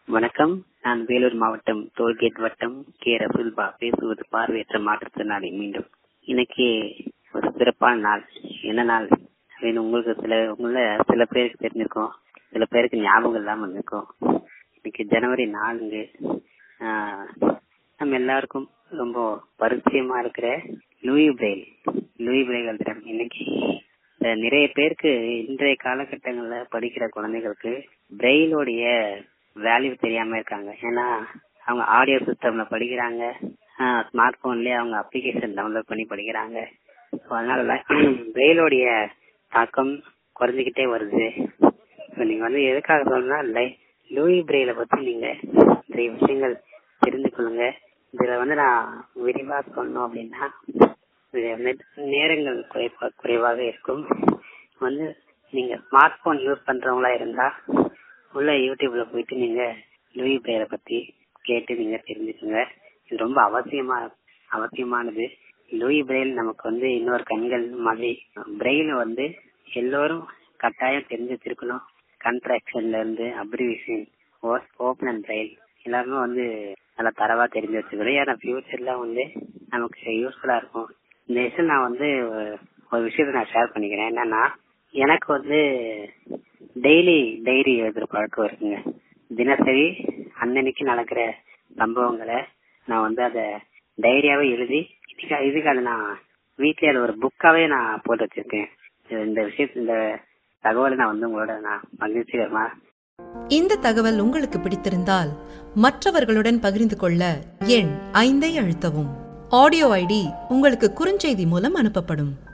வணக்கம் நான் வேலூர் மாவட்டம் டோல்கேட் வட்டம் கே ரசூல்பா பேசுவது பார்வையற்ற மாற்றுத்திறனாளி மீண்டும் இன்னைக்கு ஒரு சிறப்பான நாள் என்ன நாள் அப்படின்னு உங்களுக்கு சில உங்கள சில பேருக்கு தெரிஞ்சிருக்கும் சில பேருக்கு ஞாபகம் இல்லாம இருந்திருக்கும் இன்னைக்கு ஜனவரி நான்கு ஆஹ், நம்ம எல்லாருக்கும் ரொம்ப பரிச்சயமா இருக்கிற லூயி பிரெயில் லூயி பிரெயில் எழுதுறேன் இன்னைக்கு அஹ், நிறைய பேருக்கு இன்றைய காலகட்டங்கள்ல படிக்கிற குழந்தைகளுக்கு பிரெயிலோடைய வேல்யூ தெரியாம இருக்காங்க ஏன்னா அவங்க ஆடியோ சிஸ்டம்ல படிக்கிறாங்க ஸ்மார்ட் போன்லயே அவங்க அப்ளிகேஷன் டவுன்லோட் பண்ணி படிக்கிறாங்க So, அதனால பிரெயிலோடைய தாக்கம் குறைஞ்சுக்கிட்டே வருது இப்ப நீங்க வந்து எதுக்காக சொல்லணும்னா லை- லூயி பிரெயில பத்தி நீங்க நிறைய விஷயங்கள் தெரிந்து கொள்ளுங்க இதுல வந்து நான் விரிவா சொல்லணும் அப்படின்னா இது நெட்- நேரங்கள் குறைவா குறைவாக இருக்கும் வந்து நீங்க ஸ்மார்ட் போன் யூஸ் பண்றவங்களா இருந்தா உள்ள யூடியூப்ல போயிட்டு நீங்க லூயி பிரெயில பத்தி கேட்டு நீங்க தெரிஞ்சுக்கோங்க இது ரொம்ப அவசியமா அவசியமானது லூயி பிரெயில் நமக்கு வந்து இன்னொரு கண்கள் மாதிரி பிரெயில வந்து எல்லோரும் கட்டாயம் தெரிஞ்சு வச்சிருக்கணும் கன்ட்ராக்ஷன்ல இருந்து அப்ரிவிஷன் ஓப்பன் அண்ட் பிரெயில் எல்லாருமே வந்து நல்லா தரவா தெரிஞ்சு வச்சுக்கணும் ஏன்னா ஃபியூச்சர்ல வந்து நமக்கு யூஸ்ஃபுல்லா இருக்கும் இந்த விஷயம் நான் வந்து ஒரு- ஒரு விஷயத்த நான் ஷேர் பண்ணிக்கிறேன் என்னன்னா எனக்கு வந்து டெய்லி டைரி எழுதுற பழக்கம் இருக்குங்க தினசரி அன்னன்னைக்கு நடக்கிற சம்பவங்களை நான் வந்து அத டைரியாவே எழுதி இதுக்கு இதுக்கு அதை நான் வீட்லயே அதை ஒரு புக்காவே நான் போட்டு வச்சிருக்கேன் இது- இந்த விஷயத்த இந்த தகவலை நான் வந்து உங்களோட நான் மகிழ்ச்சிகரமா இந்த தகவல் உங்களுக்கு பிடித்திருந்தால் மற்றவர்களுடன் பகிர்ந்து கொள்ள எண் ஐந்தை அழுத்தவும் ஆடியோ ஐடி உங்களுக்கு குறுஞ்செய்தி மூலம் அனுப்பப்படும்